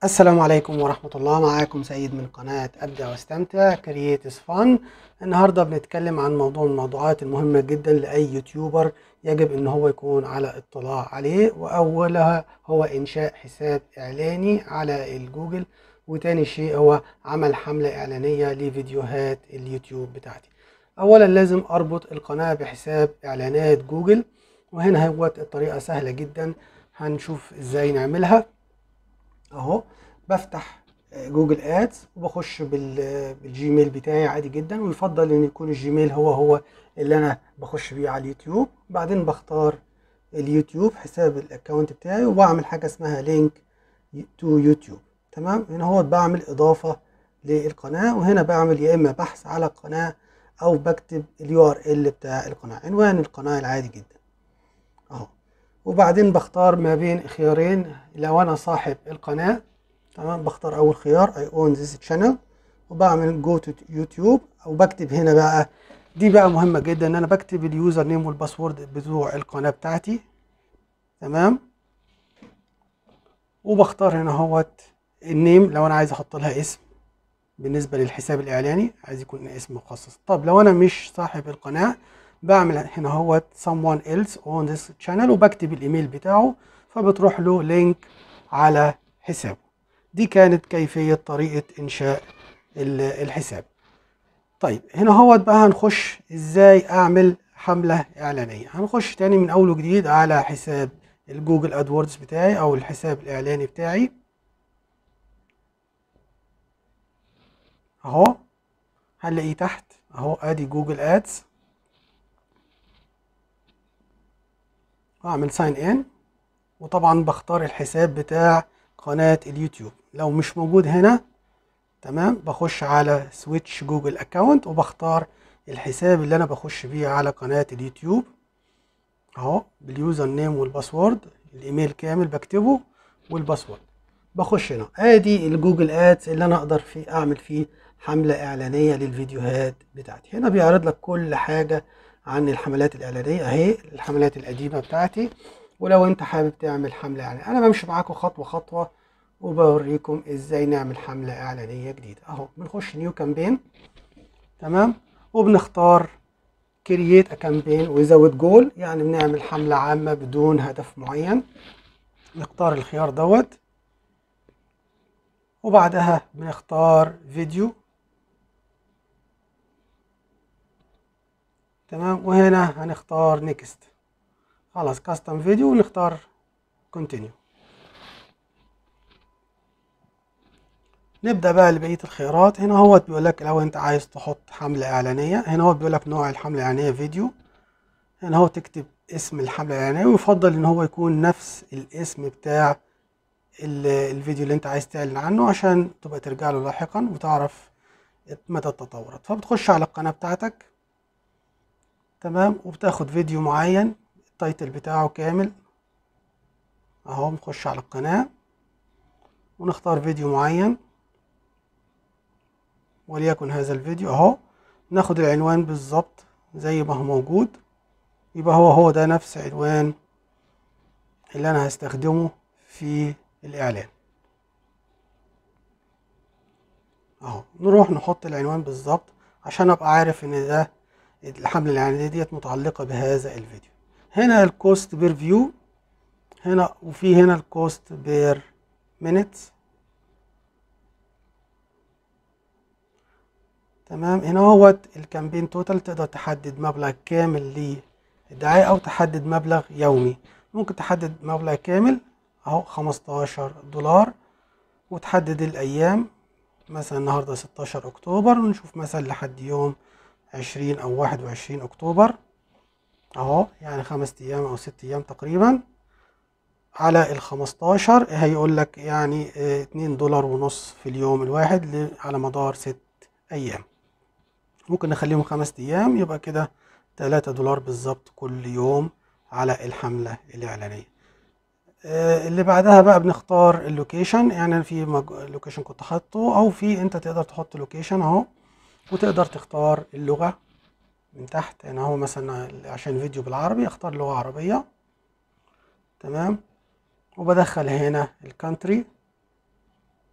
السلام عليكم ورحمة الله معاكم سيد من قناة أبدأ واستمتع كرييتس فن النهاردة بنتكلم عن موضوع من الموضوعات المهمة جدا لأي يوتيوبر يجب إن هو يكون على اطلاع عليه وأولها هو إنشاء حساب إعلاني على الجوجل وتاني شيء هو عمل حملة إعلانية لفيديوهات اليوتيوب بتاعتي أولا لازم أربط القناة بحساب إعلانات جوجل وهنا هو الطريقة سهلة جدا هنشوف إزاي نعملها اهو بفتح جوجل ادز وبخش بال- بالجيميل بتاعي عادي جدا ويفضل ان يكون الجيميل هو هو اللي انا بخش بيه على اليوتيوب بعدين بختار اليوتيوب حساب الاكونت بتاعي وبعمل حاجه اسمها لينك تو يوتيوب تمام هنا هو بعمل اضافه للقناه وهنا بعمل يا اما بحث على القناه او بكتب اليو ار ال بتاع القناه عنوان القناه العادي جدا اهو وبعدين بختار ما بين خيارين لو انا صاحب القناة تمام بختار اول خيار I own this channel وبعمل go to يوتيوب او بكتب هنا بقى دي بقى مهمة جدا ان انا بكتب اليوزر نيم والباسورد بتوع القناة بتاعتي تمام وبختار هنا اهوت النيم لو انا عايز احط لها اسم بالنسبة للحساب الاعلاني عايز يكون اسم مخصص طب لو انا مش صاحب القناة بعمل هنا هو someone else on this channel وبكتب الايميل بتاعه فبتروح له لينك على حسابه دي كانت كيفية طريقة انشاء ال- الحساب طيب هنا هو بقى هنخش ازاي اعمل حملة اعلانية هنخش تاني من اول وجديد على حساب الجوجل ادوردز بتاعي او الحساب الاعلاني بتاعي اهو هنلاقيه تحت اهو ادي جوجل ادز واعمل ساين ان وطبعا بختار الحساب بتاع قناة اليوتيوب لو مش موجود هنا تمام بخش على سويتش جوجل اكاونت وبختار الحساب اللي انا بخش بيه على قناة اليوتيوب اهو باليوزر نيم والباسورد الايميل كامل بكتبه والباسورد بخش هنا ادي الجوجل ادز اللي انا اقدر فيه اعمل فيه حملة اعلانية للفيديوهات بتاعتي هنا بيعرض لك كل حاجة عن الحملات الإعلانية أهي الحملات القديمة بتاعتي ولو أنت حابب تعمل حملة إعلانية أنا بمشي معاكم خطوة خطوة وبوريكم إزاي نعمل حملة إعلانية جديدة أهو بنخش نيو كامبين تمام وبنختار كرييت كامبين ويزود جول يعني بنعمل حملة عامة بدون هدف معين نختار الخيار دوت وبعدها بنختار فيديو تمام وهنا هنختار نيكست خلاص كاستم فيديو ونختار كونتينيو نبدا بقى لبقيه الخيارات هنا هو بيقول لك لو انت عايز تحط حمله اعلانيه هنا هو بيقول لك نوع الحمله الاعلانيه فيديو هنا هو تكتب اسم الحمله الاعلانيه ويفضل ان هو يكون نفس الاسم بتاع ال- الفيديو اللي انت عايز تعلن عنه عشان تبقى ترجع له لاحقا وتعرف مدى التطورات فبتخش على القناه بتاعتك تمام وبتاخد فيديو معين التايتل بتاعه كامل اهو نخش على القناة ونختار فيديو معين وليكن هذا الفيديو اهو ناخد العنوان بالظبط زي ما هو موجود يبقى هو هو ده نفس عنوان اللي انا هستخدمه في الاعلان اهو نروح نحط العنوان بالظبط عشان ابقى عارف ان ده الحملة الإعلانية ديت متعلقة بهذا الفيديو هنا الكوست بير فيو هنا وفي هنا الكوست بير مينتس تمام هنا هو الكامبين توتال تقدر تحدد مبلغ كامل للدعاية أو تحدد مبلغ يومي ممكن تحدد مبلغ كامل أهو خمستاشر دولار وتحدد الأيام مثلا النهاردة ستاشر أكتوبر ونشوف مثلا لحد يوم عشرين أو واحد وعشرين أكتوبر أهو يعني خمس أيام أو ست أيام تقريبا على الخمستاشر هيقول لك يعني اه اتنين دولار ونص في اليوم الواحد ل- على مدار ست أيام ممكن نخليهم خمس أيام يبقى كده تلاتة دولار بالظبط كل يوم على الحملة الإعلانية اه اللي بعدها بقى بنختار اللوكيشن يعني في مج... لوكيشن كنت حاطه أو في أنت تقدر تحط لوكيشن أهو وتقدر تختار اللغة من تحت يعني هو مثلا عشان فيديو بالعربي اختار لغة عربية تمام وبدخل هنا الكانتري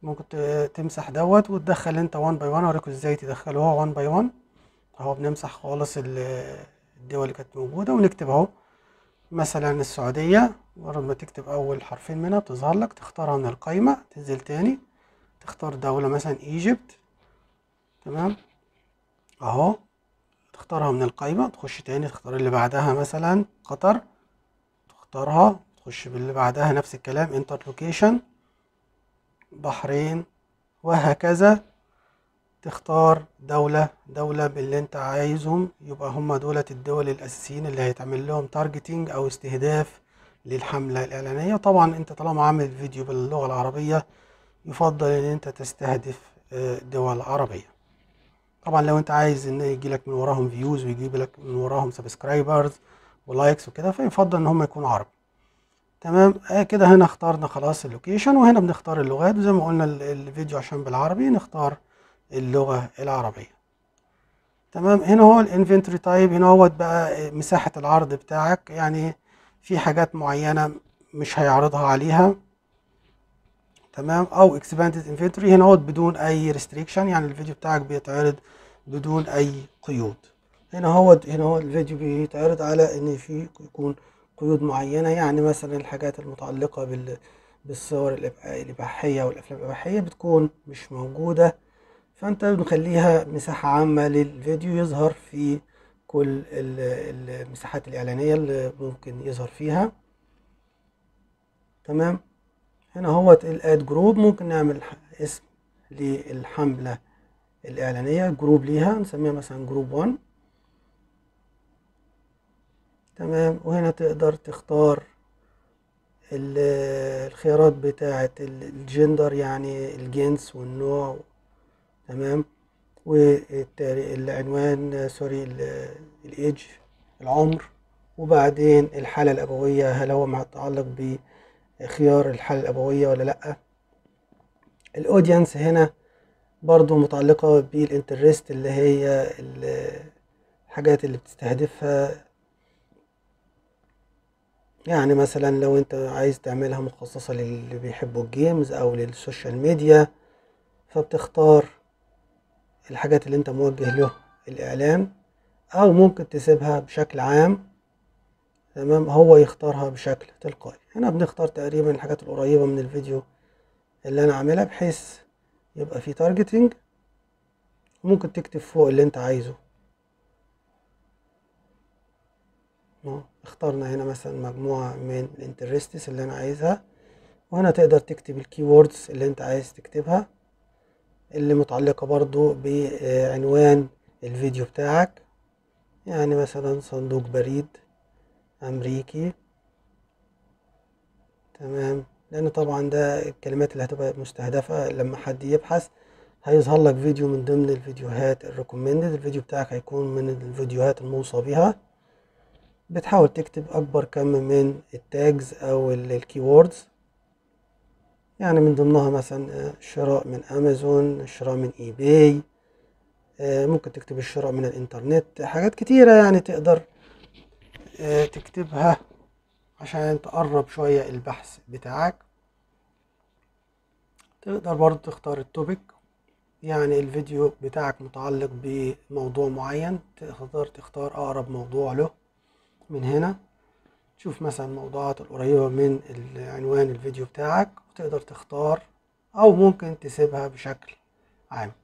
ممكن ت- تمسح دوت وتدخل انت 1 باي 1 اوريكم ازاي تدخلوها 1 باي 1 اهو بنمسح خالص ال- الدول اللي كانت موجودة ونكتب اهو مثلا السعودية مجرد ما تكتب أول حرفين منها بتظهر لك تختارها من القايمة تنزل تاني تختار دولة مثلا ايجيبت تمام اهو تختارها من القايمة تخش تاني تختار اللي بعدها مثلا قطر تختارها تخش باللي بعدها نفس الكلام انتر لوكيشن بحرين وهكذا تختار دولة دولة باللي انت عايزهم يبقى هم دولة الدول الأساسيين اللي هيتعمل لهم تارجتينج أو استهداف للحملة الإعلانية طبعا انت طالما عامل فيديو باللغة العربية يفضل ان انت تستهدف آه، دول عربية طبعا لو انت عايز ان يجيلك من وراهم فيوز ويجيب لك من وراهم سبسكرايبرز ولايكس وكده فيفضل ان هم يكونوا عرب تمام آه كده هنا اخترنا خلاص اللوكيشن وهنا بنختار اللغات وزي ما قلنا ال- الفيديو عشان بالعربي نختار اللغة العربية تمام هنا هو الانفنتوري تايب هنا هو بقى مساحة العرض بتاعك يعني في حاجات معينة مش هيعرضها عليها تمام او expanded inventory هنا هو بدون اي restriction يعني الفيديو بتاعك بيتعرض بدون اي قيود هنا هو هنا هو الفيديو بيتعرض على ان في يكون قيود معينة يعني مثلا الحاجات المتعلقة بال بالصور الإب- الإباحية والأفلام الإباحية بتكون مش موجودة فأنت بنخليها مساحة عامة للفيديو يظهر في كل ال- المساحات الإعلانية اللي ممكن يظهر فيها تمام هنا هو الاد جروب ممكن نعمل ح- اسم للحملة الإعلانية جروب ليها نسميها مثلا جروب 1 تمام وهنا تقدر تختار ال- الخيارات بتاعة ال- الجندر يعني الجنس والنوع تمام والعنوان سوري ال- الايدج العمر وبعدين الحالة الأبوية هل هو متعلق بخيار الحالة الأبوية ولا لأ الأودينس هنا برضو متعلقة بالانترست اللي هي ال- الحاجات اللي بتستهدفها يعني مثلا لو انت عايز تعملها مخصصة للي بيحبوا الجيمز او للسوشيال ميديا فبتختار الحاجات اللي انت موجه له الاعلان او ممكن تسيبها بشكل عام تمام هو يختارها بشكل تلقائي هنا بنختار تقريبا الحاجات القريبة من الفيديو اللي انا عاملها بحيث يبقى في تارجتنج وممكن تكتب فوق اللي انت عايزه اهو اخترنا هنا مثلا مجموعة من الانترستس اللي انا عايزها وهنا تقدر تكتب الكيوردز اللي انت عايز تكتبها اللي متعلقة برضو بعنوان الفيديو بتاعك يعني مثلا صندوق بريد امريكي تمام لان طبعا ده الكلمات اللي هتبقى مستهدفة لما حد يبحث هيظهر لك فيديو من ضمن الفيديوهات الريكومندد الفيديو بتاعك هيكون من الفيديوهات الموصى بها بتحاول تكتب اكبر كم من التاجز او الكيوردز يعني من ضمنها مثلا آه، الشراء من امازون الشراء من اي باي آه، ممكن تكتب الشراء من الانترنت حاجات كتيرة يعني تقدر آه، تكتبها عشان تقرب شوية البحث بتاعك تقدر برضو تختار التوبيك يعني الفيديو بتاعك متعلق بموضوع معين تقدر تختار أقرب موضوع له من هنا تشوف مثلا الموضوعات القريبة من عنوان الفيديو بتاعك وتقدر تختار أو ممكن تسيبها بشكل عام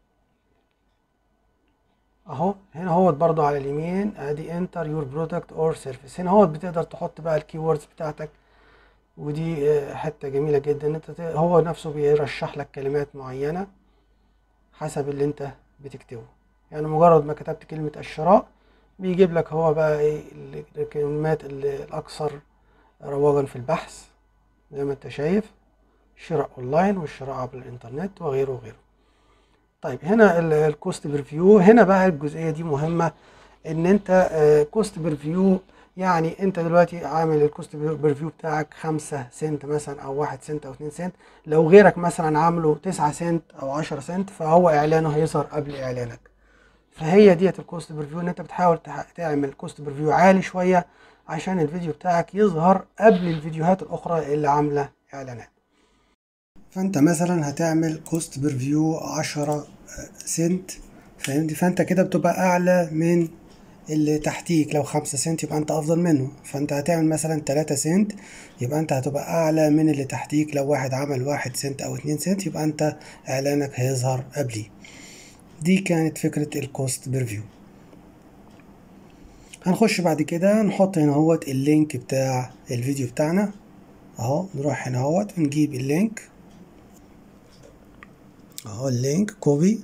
اهو هنا هو برضو على اليمين ادي انتر يور برودكت اور سيرفيس هنا هو بتقدر تحط بقى الكيوردز بتاعتك ودي آه، حتة جميلة جدا انت ت- هو نفسه بيرشح لك كلمات معينة حسب اللي انت بتكتبه يعني مجرد ما كتبت كلمة الشراء بيجيب لك هو بقى ايه ال- الكلمات اللي الاكثر رواجا في البحث زي ما انت شايف الشراء اونلاين والشراء عبر الانترنت وغيره وغيره طيب هنا الكوست بريفيو هنا بقى الجزئيه دي مهمه ان انت كوست بريفيو يعني انت دلوقتي عامل الكوست بريفيو بتاعك خمسة سنت مثلا او واحد سنت او اتنين سنت لو غيرك مثلا عامله تسعة سنت او عشرة سنت فهو اعلانه هيظهر قبل اعلانك فهي ديت الكوست بريفيو ان انت بتحاول تح- تعمل كوست بريفيو عالي شويه عشان الفيديو بتاعك يظهر قبل الفيديوهات الاخرى اللي عامله اعلانات فانت مثلا هتعمل كوست بير فيو 10 سنت فاهمني فانت كده بتبقى اعلى من اللي تحتيك لو خمسة سنت يبقى انت افضل منه فانت هتعمل مثلا تلاتة سنت يبقى انت هتبقى اعلى من اللي تحتيك لو واحد عمل واحد سنت او اتنين سنت يبقى انت اعلانك هيظهر قبليه دي كانت فكرة الكوست بير فيو هنخش بعد كده نحط هنا اهوت اللينك بتاع الفيديو بتاعنا اهو نروح هنا اهوت ونجيب اللينك اهو اللينك كوبي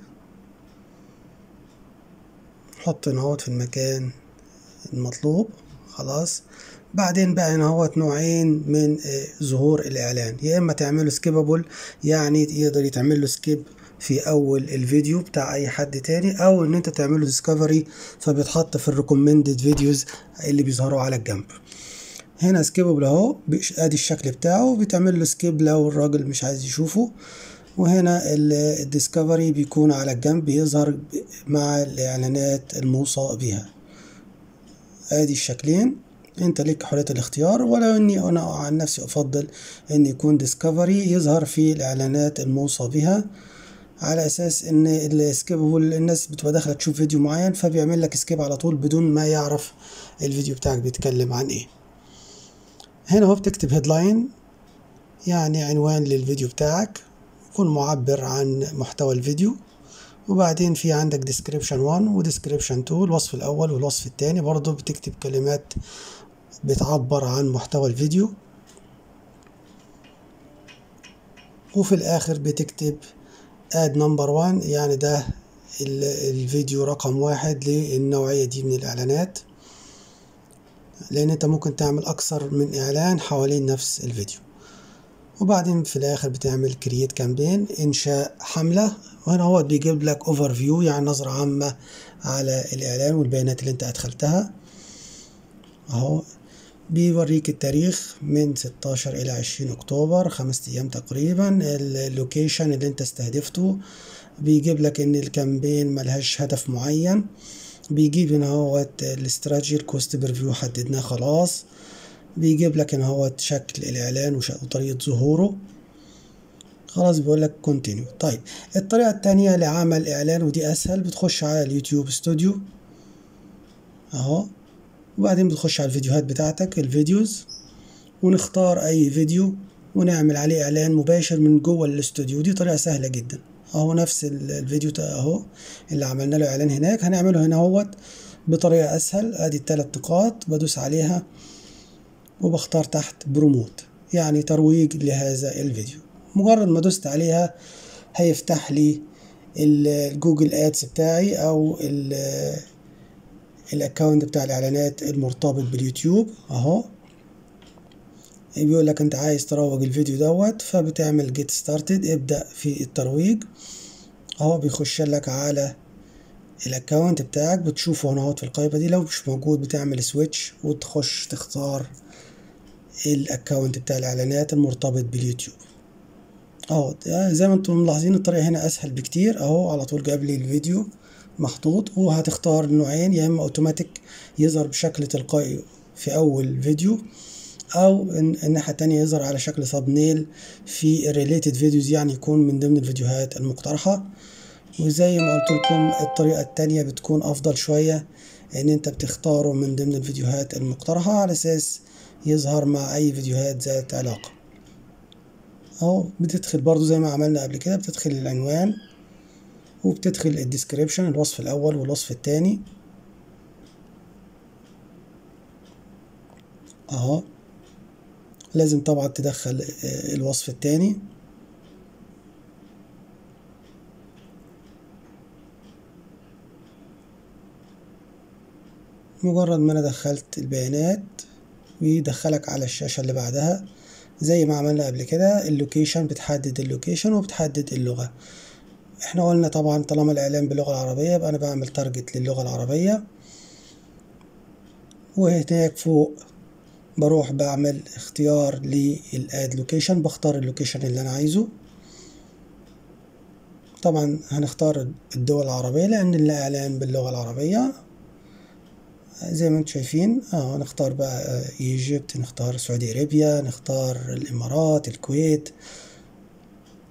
نحط هنا اهوت في المكان المطلوب خلاص بعدين بقى هنا اهوت نوعين من ظهور الاعلان يا اما تعمله سكيبابل يعني يقدر يتعمل له سكيب في اول الفيديو بتاع اي حد تاني او ان انت تعمله ديسكفري فبيتحط في الريكومندد فيديوز اللي بيظهروا على الجنب هنا سكيبابل اهو ادي الشكل بتاعه بتعمل له سكيب لو الراجل مش عايز يشوفه وهنا الديسكفري بيكون على الجنب بيظهر مع الاعلانات الموصى بها ادي الشكلين انت ليك حرية الاختيار ولو اني انا عن نفسي افضل ان يكون ديسكفري يظهر في الاعلانات الموصى بها على اساس ان السكيبابل الناس بتبقى داخله تشوف فيديو معين فبيعمل لك سكيب على طول بدون ما يعرف الفيديو بتاعك بيتكلم عن ايه هنا هو بتكتب هيدلاين يعني عنوان للفيديو بتاعك يكون معبر عن محتوى الفيديو وبعدين في عندك ديسكريبشن 1 وديسكريبشن 2 الوصف الاول والوصف الثاني برضه بتكتب كلمات بتعبر عن محتوى الفيديو وفي الاخر بتكتب اد نمبر 1 يعني ده الفيديو رقم واحد للنوعية دي من الإعلانات لأن أنت ممكن تعمل أكثر من إعلان حوالين نفس الفيديو وبعدين في الآخر بتعمل كرييت كامبين إنشاء حملة وهنا هو بيجيب لك أوفر فيو يعني نظرة عامة على الإعلان والبيانات اللي أنت أدخلتها أهو بيوريك التاريخ من 16 إلى 20 أكتوبر خمس أيام تقريبا اللوكيشن اللي أنت استهدفته بيجيب لك إن الكامبين ملهاش هدف معين بيجيب هنا هو الاستراتيجي الكوست بريفيو حددناه خلاص بيجيب لك هنا هو شكل الإعلان وطريقة ظهوره خلاص بيقول لك كونتينيو طيب الطريقة التانية لعمل إعلان ودي أسهل بتخش على اليوتيوب ستوديو أهو وبعدين بتخش على الفيديوهات بتاعتك الفيديوز ونختار اي فيديو ونعمل عليه اعلان مباشر من جوه الاستوديو دي طريقه سهله جدا اهو نفس الفيديو اهو اللي عملنا له اعلان هناك هنعمله هنا اهوت بطريقه اسهل ادي الثلاث نقاط بدوس عليها وبختار تحت بروموت يعني ترويج لهذا الفيديو مجرد ما دوست عليها هيفتح لي الجوجل ادز بتاعي او الاكونت بتاع الاعلانات المرتبط باليوتيوب اهو بيقول لك انت عايز تروج الفيديو دوت فبتعمل جيت ستارتد ابدا في الترويج اهو بيخش لك على الاكونت بتاعك بتشوفه هنا اهوت في القائمه دي لو مش موجود بتعمل سويتش وتخش تختار الاكونت بتاع الاعلانات المرتبط باليوتيوب اهو زي ما انتم ملاحظين الطريقه هنا اسهل بكتير اهو على طول جاب لي الفيديو محطوط وهتختار نوعين يا اما اوتوماتيك يظهر بشكل تلقائي في اول فيديو او الناحيه التانية يظهر على شكل ثابنيل في الريليتد فيديوز يعني يكون من ضمن الفيديوهات المقترحه وزي ما قلت لكم الطريقه التانية بتكون افضل شويه ان انت بتختاره من ضمن الفيديوهات المقترحه على اساس يظهر مع اي فيديوهات ذات علاقه اهو بتدخل برضو زي ما عملنا قبل كده بتدخل العنوان وبتدخل الديسكريبشن الوصف الاول والوصف الثاني اهو لازم طبعا تدخل الوصف الثاني مجرد ما انا دخلت البيانات بيدخلك على الشاشة اللي بعدها زي ما عملنا قبل كده اللوكيشن بتحدد اللوكيشن وبتحدد اللغة احنا قلنا طبعا طالما الاعلان باللغة العربية يبقى انا بعمل تارجت للغة العربية وهناك فوق بروح بعمل اختيار للاد لوكيشن بختار اللوكيشن اللي انا عايزه طبعا هنختار الدول العربية لان الاعلان باللغة العربية زي ما انتم شايفين اه نختار بقى ايجيبت نختار سعودي ارابيا نختار الامارات الكويت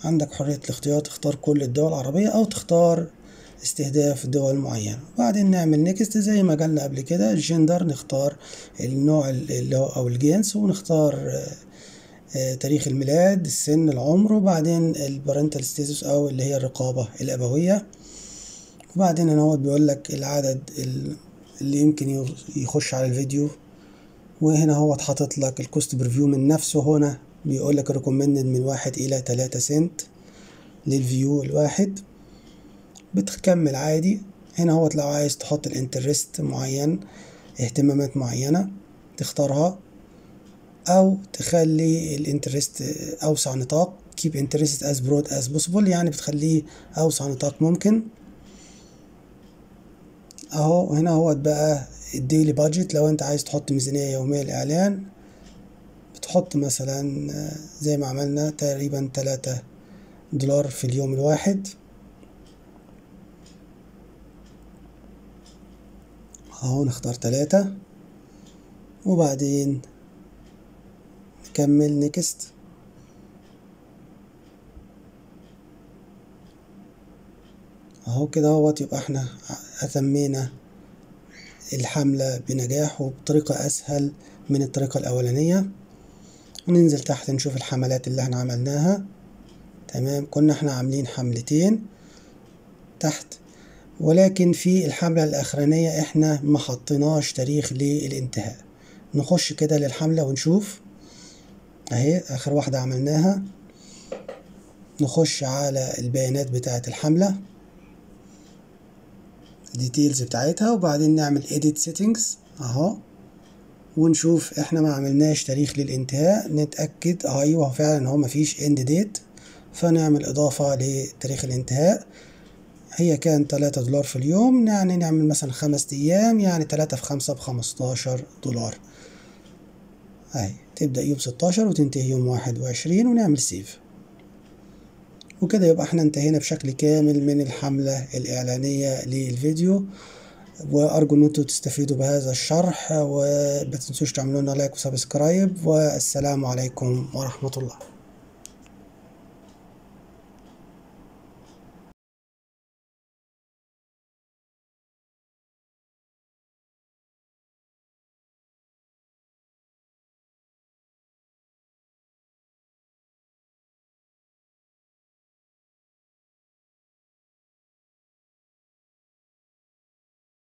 عندك حرية الاختيار تختار كل الدول العربية أو تختار استهداف دول معينة وبعدين نعمل نيكست زي ما قلنا قبل كده الجندر نختار النوع اللي هو أو الجنس ونختار تاريخ الميلاد السن العمر وبعدين البارنتال ستيتس أو اللي هي الرقابة الأبوية وبعدين هنا هو بيقول لك العدد اللي يمكن يخش على الفيديو وهنا هو حاطط لك الكوست بريفيو من نفسه هنا بيقول لك ريكومندد من واحد إلى تلاتة سنت للفيو الواحد بتكمل عادي هنا هو لو عايز تحط الانترست معين اهتمامات معينة تختارها أو تخلي الانترست أوسع نطاق keep interest as broad as possible يعني بتخليه أوسع نطاق ممكن أهو هنا هو بقى الديلي بادجت لو أنت عايز تحط ميزانية يومية للإعلان بتحط مثلا زي ما عملنا تقريبا تلاتة دولار في اليوم الواحد اهو نختار تلاتة وبعدين نكمل نيكست اهو كده اهوت يبقى احنا اتمينا الحملة بنجاح وبطريقة اسهل من الطريقة الاولانية وننزل تحت نشوف الحملات اللي احنا عملناها تمام كنا احنا عاملين حملتين تحت ولكن في الحملة الأخرانية احنا ما حطيناش تاريخ للانتهاء نخش كده للحملة ونشوف اهي اخر واحدة عملناها نخش على البيانات بتاعة الحملة الديتيلز بتاعتها وبعدين نعمل edit settings اهو ونشوف احنا ما عملناش تاريخ للانتهاء نتأكد ايوه فعلا هو مفيش end date فنعمل اضافة لتاريخ الانتهاء هي كان تلاتة دولار في اليوم يعني نعمل مثلا خمس أيام يعني تلاتة في خمسة بخمستاشر دولار أهي تبدأ يوم ستاشر وتنتهي يوم واحد وعشرين ونعمل سيف وكده يبقى احنا انتهينا بشكل كامل من الحملة الإعلانية للفيديو وأرجو إن انتوا تستفيدوا بهذا الشرح ومتنسوش تعملوا لنا لايك وسبسكرايب والسلام عليكم ورحمة الله